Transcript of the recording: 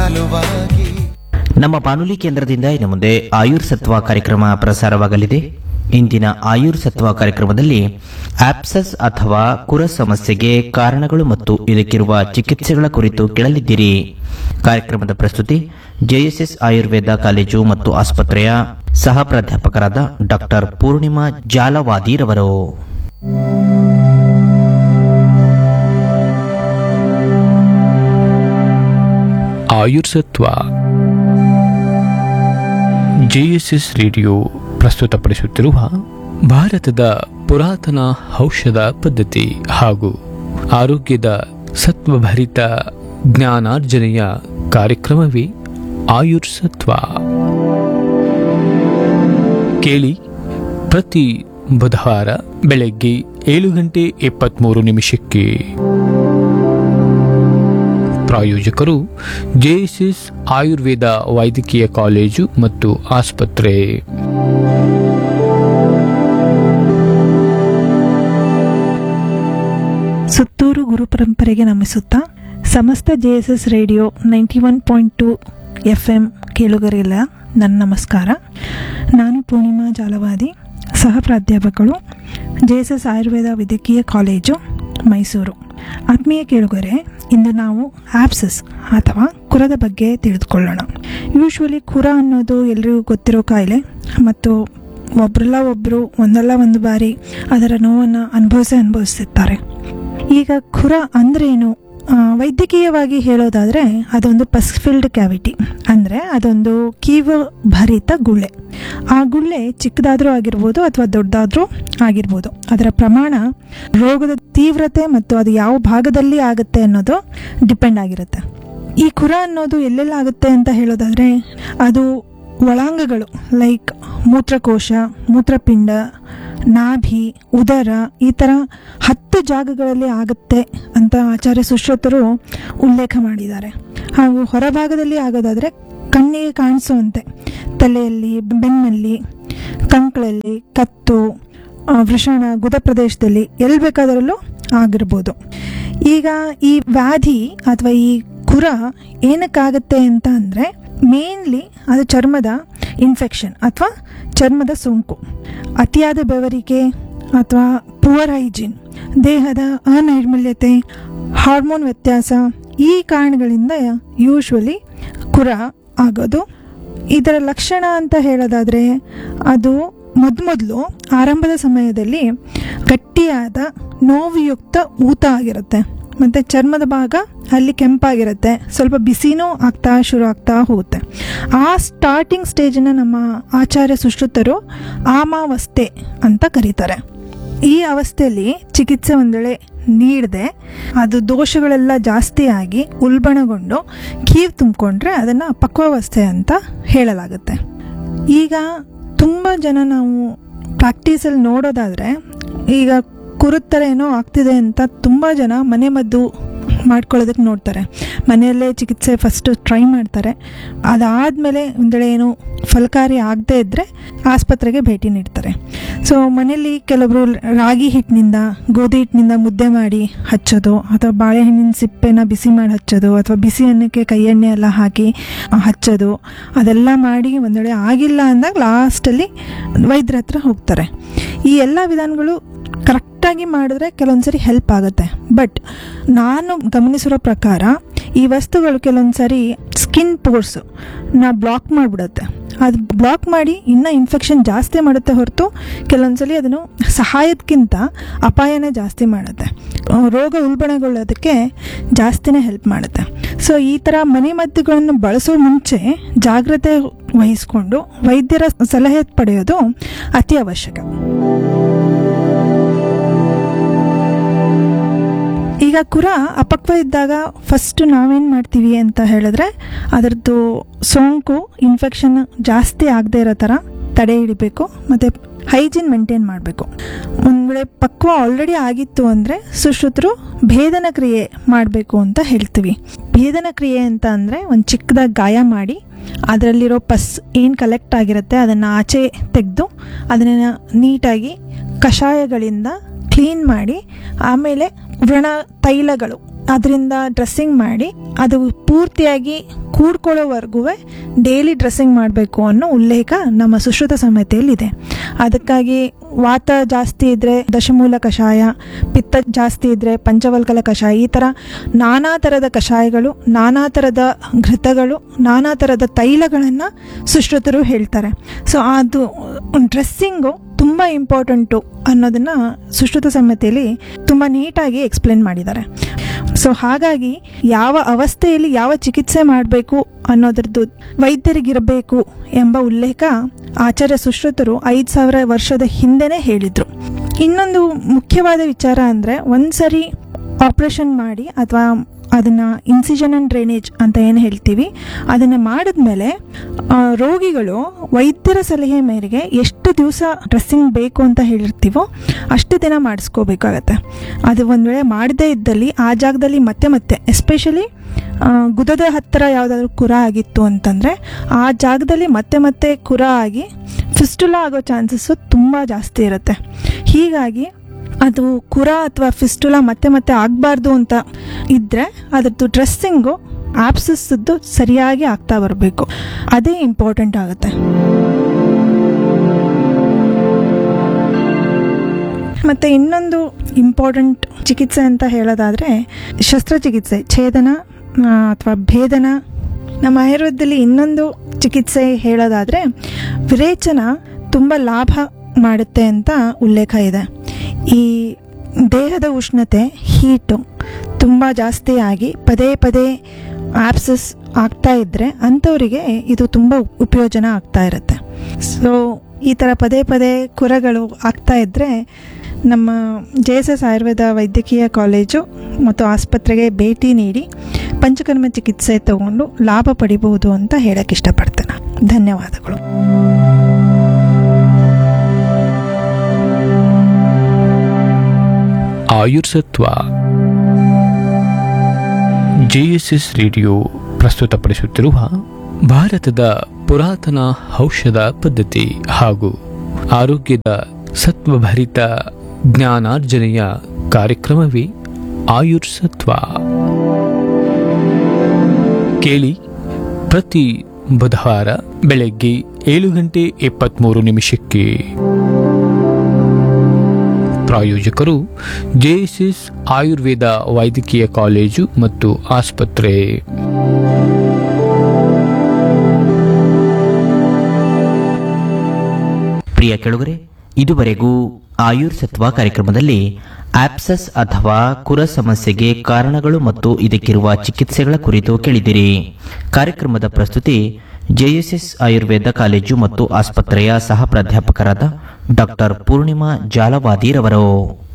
ಜಾಲವಾಗಿ ನಮ್ಮ ಬಾನುಲಿ ಕೇಂದ್ರದಿಂದ ಇನ್ನು ಮುಂದೆ ಆಯುರ್ ಸತ್ವ ಕಾರ್ಯಕ್ರಮ ಪ್ರಸಾರವಾಗಲಿದೆ ಇಂದಿನ ಆಯುರ್ ಸತ್ವ ಕಾರ್ಯಕ್ರಮದಲ್ಲಿ ಆಪ್ಸಸ್ ಅಥವಾ ಕುರ ಸಮಸ್ಯೆಗೆ ಕಾರಣಗಳು ಮತ್ತು ಇದಕ್ಕಿರುವ ಚಿಕಿತ್ಸೆಗಳ ಕುರಿತು ಕೇಳಲಿದ್ದೀರಿ ಕಾರ್ಯಕ್ರಮದ ಪ್ರಸ್ತುತಿ ಜೆಎಸ್ಎಸ್ ಆಯುರ್ವೇದ ಕಾಲೇಜು ಮತ್ತು ಆಸ್ಪತ್ರೆಯ ಸಹ ಪ್ರಾಧ್ಯಾಪಕರಾದ ಡಾಕ್ಟರ್ ಪೂರ್ಣಿಮಾ ಜಾಲವಾದಿರವರು ಆಯುರ್ಸತ್ವ ಜೆಎಸ್ಎಸ್ ರೇಡಿಯೋ ಪ್ರಸ್ತುತಪಡಿಸುತ್ತಿರುವ ಭಾರತದ ಪುರಾತನ ಔಷಧ ಪದ್ಧತಿ ಹಾಗೂ ಆರೋಗ್ಯದ ಸತ್ವಭರಿತ ಜ್ಞಾನಾರ್ಜನೆಯ ಕಾರ್ಯಕ್ರಮವೇ ಆಯುರ್ಸತ್ವ ಕೇಳಿ ಪ್ರತಿ ಬುಧವಾರ ಬೆಳಗ್ಗೆ ಏಳು ಗಂಟೆ ಇಪ್ಪತ್ತ್ಮೂರು ನಿಮಿಷಕ್ಕೆ ಪ್ರಾಯೋಜಕರು ಜೆಎಸ್ಎಸ್ ಆಯುರ್ವೇದ ವೈದ್ಯಕೀಯ ಕಾಲೇಜು ಮತ್ತು ಆಸ್ಪತ್ರೆ ಸುತ್ತೂರು ಗುರು ಪರಂಪರೆಗೆ ನಮಿಸುತ್ತಾ ಸಮಸ್ತ J S S radio ninety one point two F M ಕೇಳುಗರೆಲ್ಲ ನನ್ನ ನಮಸ್ಕಾರ ನಾನು ಪೂರ್ಣಿಮಾ ಜಾಲವಾದಿ ಸಹ ಪ್ರಾಧ್ಯಾಪಕರು ಜೆ ಎಸ್ ಎಸ್ ಆಯುರ್ವೇದ ವೈದ್ಯಕೀಯ ಕಾಲೇಜು ಮೈಸೂರು ಆತ್ಮೀಯ ಕೇಳುಗರೆ ಇಂದು ನಾವು ಆಪ್ಸಸ್ ಅಥವಾ ಕುರದ ಬಗ್ಗೆ ತಿಳಿದುಕೊಳ್ಳೋಣ ಯೂಶ್ವಲಿ ಕುರ ಅನ್ನೋದು ಎಲ್ರಿಗೂ ಗೊತ್ತಿರೋ ಕಾಯಿಲೆ ಮತ್ತು ಒಬ್ರಲ್ಲ ಒಬ್ಬರು ಒಂದಲ್ಲ ಒಂದು ಬಾರಿ ಅದರ ನೋವನ್ನು ಅನುಭವಿಸೇ ಅನುಭವಿಸುತ್ತಾರೆ ಈಗ ಖುರ ಅಂದ್ರೇನು ಆ, ವೈದ್ಯಕೀಯವಾಗಿ ಹೇಳೋದಾದರೆ ಅದೊಂದು ಪಸ್ಫಿಲ್ಡ್ ಕ್ಯಾವಿಟಿ ಅಂದರೆ ಅದೊಂದು ಕೀವು ಭರಿತ ಗುಳ್ಳೆ ಆ ಗುಳ್ಳೆ ಚಿಕ್ಕದಾದರೂ ಆಗಿರ್ಬೋದು ಅಥವಾ ದೊಡ್ಡದಾದರೂ ಆಗಿರ್ಬೋದು ಅದರ ಪ್ರಮಾಣ ರೋಗದ ತೀವ್ರತೆ ಮತ್ತು ಅದು ಯಾವ ಭಾಗದಲ್ಲಿ ಆಗುತ್ತೆ ಅನ್ನೋದು ಡಿಪೆಂಡ್ ಆಗಿರುತ್ತೆ ಈ ಖುರ ಅನ್ನೋದು ಎಲ್ಲೆಲ್ಲ ಆಗುತ್ತೆ ಅಂತ ಹೇಳೋದಾದರೆ ಅದು ಒಳಾಂಗಗಳು ಲೈಕ್ ಮೂತ್ರಕೋಶ ಮೂತ್ರಪಿಂಡ ನಾಭಿ ಉದರ ಈ ಥರ ಹತ್ತು ಜಾಗಗಳಲ್ಲಿ ಆಗುತ್ತೆ ಅಂತ ಆಚಾರ್ಯ ಸುಶ್ರುತರು ಉಲ್ಲೇಖ ಮಾಡಿದ್ದಾರೆ ಹಾಗೂ ಹೊರಭಾಗದಲ್ಲಿ ಆಗೋದಾದರೆ ಕಣ್ಣಿಗೆ ಕಾಣಿಸುವಂತೆ ತಲೆಯಲ್ಲಿ ಬೆನ್ನಲ್ಲಿ ಕಂಕಳಲ್ಲಿ ಕತ್ತು ಆ, ವೃಷಣ ಗುದ ಪ್ರದೇಶದಲ್ಲಿ ಎಲ್ಲಿ ಬೇಕಾದರಲ್ಲೂ ಆಗಿರ್ಬೋದು ಈಗ ಈ ವ್ಯಾಧಿ ಅಥವಾ ಈ ಕುರ ಏನಕ್ಕಾಗತ್ತೆ ಅಂತ ಅಂದರೆ ಮೇನ್ಲಿ ಅದು ಚರ್ಮದ ಇನ್ಫೆಕ್ಷನ್ ಅಥವಾ ಚರ್ಮದ ಸೋಂಕು ಅತಿಯಾದ ಬೆವರಿಕೆ ಅಥವಾ ಪುವರ್ ಹೈಜೀನ್ ದೇಹದ ಅನೈರ್ಮಲ್ಯತೆ ಹಾರ್ಮೋನ್ ವ್ಯತ್ಯಾಸ ಈ ಕಾರಣಗಳಿಂದ ಯೂಶ್ವಲಿ ಕುರ ಆಗೋದು ಇದರ ಲಕ್ಷಣ ಅಂತ ಹೇಳೋದಾದರೆ ಅದು ಮೊದಮೊದಲು ಆರಂಭದ ಸಮಯದಲ್ಲಿ ಗಟ್ಟಿಯಾದ ನೋವುಯುಕ್ತ ಊತ ಆಗಿರುತ್ತೆ ಮತ್ತು ಚರ್ಮದ ಭಾಗ ಅಲ್ಲಿ ಕೆಂಪಾಗಿರುತ್ತೆ ಸ್ವಲ್ಪ ಬಿಸಿನೂ ಆಗ್ತಾ ಶುರು ಆಗ್ತಾ ಹೋಗುತ್ತೆ ಆ ಸ್ಟಾರ್ಟಿಂಗ್ ಸ್ಟೇಜನ್ನು ನಮ್ಮ ಆಚಾರ್ಯ ಸುಶ್ರುತರು ಆಮಾವಸ್ಥೆ ಅಂತ ಕರೀತಾರೆ ಈ ಅವಸ್ಥೆಯಲ್ಲಿ ಚಿಕಿತ್ಸೆ ಒಂದು ವೇಳೆ ನೀಡದೆ ಅದು ದೋಷಗಳೆಲ್ಲ ಜಾಸ್ತಿ ಆಗಿ ಉಲ್ಬಣಗೊಂಡು ಕೀವು ತುಂಬಿಕೊಂಡ್ರೆ ಅದನ್ನು ಪಕ್ವಾವಸ್ಥೆ ಅಂತ ಹೇಳಲಾಗುತ್ತೆ ಈಗ ತುಂಬ ಜನ ನಾವು ಪ್ರಾಕ್ಟೀಸಲ್ಲಿ ನೋಡೋದಾದರೆ ಈಗ ಕುರುತ್ತರ ಏನೋ ಆಗ್ತಿದೆ ಅಂತ ತುಂಬ ಜನ ಮನೆ ಮದ್ದು ಮಾಡ್ಕೊಳ್ಳೋದಕ್ಕೆ ನೋಡ್ತಾರೆ ಮನೆಯಲ್ಲೇ ಚಿಕಿತ್ಸೆ ಫಸ್ಟು ಟ್ರೈ ಮಾಡ್ತಾರೆ ಅದಾದಮೇಲೆ ಒಂದೆಡೆ ಏನು ಫಲಕಾರಿ ಆಗದೇ ಇದ್ದರೆ ಆಸ್ಪತ್ರೆಗೆ ಭೇಟಿ ನೀಡ್ತಾರೆ ಸೊ ಮನೆಯಲ್ಲಿ ಕೆಲವರು ರಾಗಿ ಹಿಟ್ಟಿನಿಂದ ಗೋಧಿ ಹಿಟ್ಟಿನಿಂದ ಮುದ್ದೆ ಮಾಡಿ ಹಚ್ಚೋದು ಅಥವಾ ಬಾಳೆಹಣ್ಣಿನ ಸಿಪ್ಪೆನ ಬಿಸಿ ಮಾಡಿ ಹಚ್ಚೋದು ಅಥವಾ ಬಿಸಿ ಅನ್ನಕ್ಕೆ ಕೈ ಎಣ್ಣೆ ಎಲ್ಲ ಹಾಕಿ ಆ, ಹಚ್ಚೋದು ಅದೆಲ್ಲ ಮಾಡಿ ಒಂದೆಡೆ ಆಗಿಲ್ಲ ಅಂದಾಗ ಲಾಸ್ಟಲ್ಲಿ ವೈದ್ಯರ ಹತ್ರ ಹೋಗ್ತಾರೆ ಈ ಎಲ್ಲ ವಿಧಾನಗಳು ಕರೆಕ್ಟಾಗಿ ಮಾಡಿದ್ರೆ ಕೆಲವೊಂದ್ಸರಿ ಹೆಲ್ಪ್ ಆಗುತ್ತೆ ಬಟ್ ನಾನು ಗಮನಿಸಿರೋ ಪ್ರಕಾರ ಈ ವಸ್ತುಗಳು ಕೆಲವೊಂದ್ಸರಿ ಸ್ಕಿನ್ ಪೋರ್ಸು ನಾ ಬ್ಲಾಕ್ ಮಾಡಿಬಿಡುತ್ತೆ ಅದು ಬ್ಲಾಕ್ ಮಾಡಿ ಇನ್ನೂ ಇನ್ಫೆಕ್ಷನ್ ಜಾಸ್ತಿ ಮಾಡುತ್ತೆ ಹೊರತು ಕೆಲವೊಂದ್ಸಲಿ ಅದನ್ನು ಸಹಾಯಕ್ಕಿಂತ ಅಪಾಯನೇ ಜಾಸ್ತಿ ಮಾಡುತ್ತೆ ಆ, ರೋಗ ಉಲ್ಬಣಗೊಳ್ಳೋದಕ್ಕೆ ಜಾಸ್ತಿನೇ ಹೆಲ್ಪ್ ಮಾಡುತ್ತೆ ಸೊ ಈ ಥರ ಮನೆ ಮದ್ದುಗಳನ್ನು ಬಳಸೋ ಮುಂಚೆ ಜಾಗ್ರತೆ ವಹಿಸ್ಕೊಂಡು ವೈದ್ಯರ ಸಲಹೆ ಪಡೆಯೋದು ಅತಿ ಅವಶ್ಯಕ ಈಗ ಕುರ ಅಪಕ್ವ ಇದ್ದಾಗ ಫಸ್ಟ್ ನಾವೇನು ಮಾಡ್ತೀವಿ ಅಂತ ಹೇಳಿದ್ರೆ ಅದರದ್ದು ಸೋಂಕು ಇನ್ಫೆಕ್ಷನ್ ಜಾಸ್ತಿ ಆಗದೆ ಇರೋ ಥರ ತಡೆ ಹಿಡಿಬೇಕು ಮತ್ತು ಹೈಜೀನ್ ಮೇಂಟೈನ್ ಮಾಡಬೇಕು ಒಂದು ವೇಳೆ ಪಕ್ವ ಆಲ್ರೆಡಿ ಆಗಿತ್ತು ಅಂದರೆ ಸುಶ್ರುತರು ಭೇದನ ಕ್ರಿಯೆ ಮಾಡಬೇಕು ಅಂತ ಹೇಳ್ತೀವಿ ಭೇದನ ಕ್ರಿಯೆ ಅಂತ ಅಂದರೆ ಒಂದು ಚಿಕ್ಕದಾಗಿ ಗಾಯ ಮಾಡಿ ಅದರಲ್ಲಿರೋ ಪಸ್ ಏನು ಕಲೆಕ್ಟ್ ಆಗಿರುತ್ತೆ ಅದನ್ನು ಆಚೆ ತೆಗೆದು ಅದನ್ನು ನೀಟಾಗಿ ಕಷಾಯಗಳಿಂದ ಕ್ಲೀನ್ ಮಾಡಿ ಆಮೇಲೆ ವ್ರಣ ತೈಲಗಳು ಅದರಿಂದ ಡ್ರೆಸ್ಸಿಂಗ್ ಮಾಡಿ ಅದು ಪೂರ್ತಿಯಾಗಿ ಕೂಡ್ಕೊಳ್ಳೋವರೆಗೂ ಡೈಲಿ ಡ್ರೆಸ್ಸಿಂಗ್ ಮಾಡಬೇಕು ಅನ್ನೋ ಉಲ್ಲೇಖ ನಮ್ಮ ಸುಶ್ರುತ ಸಂಹಿತೆಯಲ್ಲಿದೆ ಅದಕ್ಕಾಗಿ ವಾತ ಜಾಸ್ತಿ ಇದ್ದರೆ ದಶಮೂಲ ಕಷಾಯ ಪಿತ್ತ ಜಾಸ್ತಿ ಇದ್ದರೆ ಪಂಚವಲ್ಕಲ ಕಷಾಯ ಈ ಥರ ನಾನಾ ಥರದ ಕಷಾಯಗಳು ನಾನಾ ಥರದ ಘೃತಗಳು ನಾನಾ ಥರದ ತೈಲಗಳನ್ನು ಸುಶ್ರುತರು ಹೇಳ್ತಾರೆ ಸೊ ಅದು ಡ್ರೆಸ್ಸಿಂಗು ತುಂಬ ಇಂಪಾರ್ಟೆಂಟು ಅನ್ನೋದನ್ನು ಸುಶ್ರುತ ಸಂಹಿತೆಯಲ್ಲಿ ತುಂಬ ನೀಟಾಗಿ ಎಕ್ಸ್ಪ್ಲೇನ್ ಮಾಡಿದ್ದಾರೆ ಸೊ ಹಾಗಾಗಿ ಯಾವ ಅವಸ್ಥೆಯಲ್ಲಿ ಯಾವ ಚಿಕಿತ್ಸೆ ಮಾಡಬೇಕು ಅನ್ನೋದ್ರದ್ದು ವೈದ್ಯರಿಗಿರಬೇಕು ಎಂಬ ಉಲ್ಲೇಖ ಆಚಾರ್ಯ ಸುಶ್ರುತರು ಐದು ಸಾವಿರ ವರ್ಷದ ಹಿಂದೆನೇ ಹೇಳಿದರು ಇನ್ನೊಂದು ಮುಖ್ಯವಾದ ವಿಚಾರ ಅಂದರೆ ಒಂದ್ಸರಿ ಆಪ್ರೇಷನ್ ಮಾಡಿ ಅಥವಾ ಅದನ್ನು ಇನ್ಸಿಷನ್ ಆ್ಯಂಡ್ ಡ್ರೈನೇಜ್ ಅಂತ ಏನು ಹೇಳ್ತೀವಿ ಅದನ್ನು ಮಾಡಿದ್ಮೇಲೆ ಆ, ರೋಗಿಗಳು ವೈದ್ಯರ ಸಲಹೆ ಮೇರೆಗೆ ಎಷ್ಟು ದಿವಸ ಡ್ರೆಸ್ಸಿಂಗ್ ಬೇಕು ಅಂತ ಹೇಳಿರ್ತೀವೋ ಅಷ್ಟು ದಿನ ಮಾಡಿಸ್ಕೋಬೇಕಾಗತ್ತೆ ಅದು ಒಂದು ವೇಳೆ ಮಾಡದೇ ಇದ್ದಲ್ಲಿ ಆ ಜಾಗದಲ್ಲಿ ಮತ್ತೆ ಮತ್ತೆ ಎಸ್ಪೆಷಲಿ ಗುದದ ಹತ್ತಿರ ಯಾವುದಾದ್ರೂ ಕುರ ಆಗಿತ್ತು ಅಂತಂದರೆ ಆ ಜಾಗದಲ್ಲಿ ಮತ್ತೆ ಮತ್ತೆ ಕುರ ಆಗಿ ಫಿಸ್ಟುಲಾ ಆಗೋ ಚಾನ್ಸಸ್ಸು ತುಂಬ ಜಾಸ್ತಿ ಇರುತ್ತೆ ಹೀಗಾಗಿ ಅದು ಕುರ ಅಥವಾ ಫಿಸ್ಟುಲಾ ಮತ್ತೆ ಮತ್ತೆ ಆಗಬಾರ್ದು ಅಂತ ಇದ್ದರೆ ಅದ್ರದ್ದು ಡ್ರೆಸ್ಸಿಂಗು ಆಪ್ಸಸ್ಸದ್ದು ಸರಿಯಾಗಿ ಆಗ್ತಾ ಬರಬೇಕು ಅದೇ ಇಂಪಾರ್ಟೆಂಟ್ ಆಗುತ್ತೆ ಮತ್ತು ಇನ್ನೊಂದು ಇಂಪಾರ್ಟೆಂಟ್ ಚಿಕಿತ್ಸೆ ಅಂತ ಹೇಳೋದಾದರೆ ಶಸ್ತ್ರಚಿಕಿತ್ಸೆ ಛೇದನ ಅಥವಾ ಭೇದನ ನಮ್ಮ ಆಯುರ್ವೇದದಲ್ಲಿ ಇನ್ನೊಂದು ಚಿಕಿತ್ಸೆ ಹೇಳೋದಾದರೆ ವಿರೇಚನ ತುಂಬ ಲಾಭ ಮಾಡುತ್ತೆ ಅಂತ ಉಲ್ಲೇಖ ಇದೆ ಈ ದೇಹದ ಉಷ್ಣತೆ ಹೀಟು ತುಂಬ ಜಾಸ್ತಿ ಆಗಿ ಪದೇ ಪದೇ ಆಪ್ಸಸ್ ಆಗ್ತಾ ಇದ್ದರೆ ಅಂಥವರಿಗೆ ಇದು ತುಂಬ ಉಪಯೋಜನ ಆಗ್ತಾ ಇರುತ್ತೆ ಸೊ ಈ ಥರ ಪದೇ ಪದೇ ಕುರಗಳು ಆಗ್ತಾ ಇದ್ದರೆ ನಮ್ಮ ಜೆ ಎಸ್ ಎಸ್ ಆಯುರ್ವೇದ ವೈದ್ಯಕೀಯ ಕಾಲೇಜು ಮತ್ತು ಆಸ್ಪತ್ರೆಗೆ ಭೇಟಿ ನೀಡಿ ಪಂಚಕರ್ಮ ಚಿಕಿತ್ಸೆ ತಗೊಂಡು ಲಾಭ ಪಡಿಬಹುದು ಅಂತ ಹೇಳಕ್ಕೆ ಇಷ್ಟಪಡ್ತೇನೆ ಧನ್ಯವಾದಗಳು ಆಯುರ್ಸತ್ವ ಜೆಎಸ್ಎಸ್ ರೇಡಿಯೋ ಪ್ರಸ್ತುತಪಡಿಸುತ್ತಿರುವ ಭಾರತದ ಪುರಾತನ ಔಷಧ ಪದ್ಧತಿ ಹಾಗೂ ಆರೋಗ್ಯದ ಸತ್ವಭರಿತ ಜ್ಞಾನಾರ್ಜನೆಯ ಕಾರ್ಯಕ್ರಮವೇ ಆಯುರ್ಸತ್ವ ಕೇಳಿ ಪ್ರತಿ ಬುಧವಾರ ಬೆಳಗ್ಗೆ ಏಳು ಗಂಟೆ ಇಪ್ಪತ್ತ್ಮೂರು ನಿಮಿಷಕ್ಕೆ ಪ್ರಾಯೋಜಕರು ಜೆಎಸ್ಎಸ್ ಆಯುರ್ವೇದ ವೈದ್ಯಕೀಯ ಕಾಲೇಜು ಮತ್ತು ಆಸ್ಪತ್ರೆ ಪ್ರಿಯ ಕೆಳಗರೆ ಇದುವರೆಗೂ ಆಯುರ್ಸತ್ವ ಕಾರ್ಯಕ್ರಮದಲ್ಲಿ ಆಪ್ಸಸ್ ಅಥವಾ ಕುರ ಸಮಸ್ಯೆಗೆ ಕಾರಣಗಳು ಮತ್ತು ಇದಕ್ಕಿರುವ ಚಿಕಿತ್ಸೆಗಳ ಕುರಿತು ಕೇಳಿದಿರಿ ಕಾರ್ಯಕ್ರಮದ ಪ್ರಸ್ತುತಿ ಜೆಎಸ್ಎಸ್ ಆಯುರ್ವೇದ ಕಾಲೇಜು ಮತ್ತು ಆಸ್ಪತ್ರೆಯ ಸಹ ಪ್ರಾಧ್ಯಾಪಕರಾದ ಡಾಕ್ಟರ್ ಪೂರ್ಣಿಮಾ ಜಾಲವಾದಿರವರು